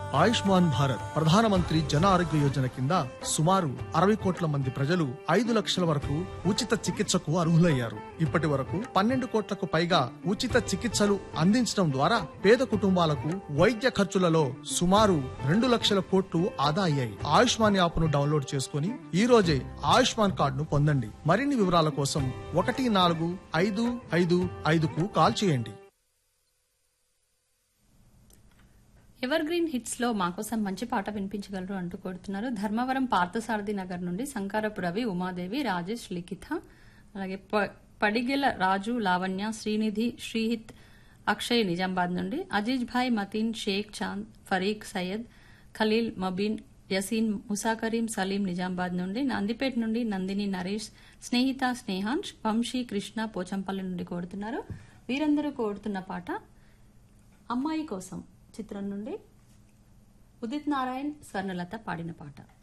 ఆయుష్మాన్ భారత్ ప్రధానమంత్రి జన ఆరోగ్య యోజన కింద సుమారు అరవై కోట్ల మంది ప్రజలు ఐదు లక్షల వరకు ఉచిత చికిత్సకు అర్హులయ్యారు ఇప్పటి వరకు పన్నెండు కోట్లకు పైగా ఉచిత చికిత్సలు అందించడం ద్వారా పేద కుటుంబాలకు వైద్య ఖర్చులలో సుమారు రెండు లక్షల కోట్లు ఆదా అయ్యాయి ఆయుష్మాన్ యాప్ ను డౌన్లోడ్ చేసుకుని ఈ రోజే ఆయుష్మాన్ కార్డును పొందండి మరిన్ని వివరాల కోసం ఒకటి నాలుగు ఐదు ఐదు ఐదుకు కాల్ చేయండి ఎవర్ గ్రీన్ హిట్స్ లో మాకోసం మంచి పాట వినిపించగలరు అంటూ కోరుతున్నారు ధర్మవరం పార్థసారథి నగర్ నుండి శంకరపు రవి ఉమాదేవి రాజేష్ లిఖిత అలాగే ప- పడిగెల రాజు లావణ్య శ్రీనిధి శ్రీహిత్ అక్షయ్ నిజామాబాద్ నుండి అజీజ్ భాయ్ మతీన్ షేక్ చాంద్ ఫరీక్ సయ్యద్ ఖలీల్ మబీన్ యసీన్ ముసా కరీం సలీం నిజామాబాద్ నుండి నందిపేట నుండి నందిని నరేష్ స్నేహిత స్నేహాంష్ వంశీ కృష్ణ పోచంపల్లి నుండి కోరుతున్నారు వీరందరూ కోరుతున్న పాట అమ్మాయి కోసం చిత్రం నుండి ఉదిత్ నారాయణ్ స్వర్ణలత పాడిన పాట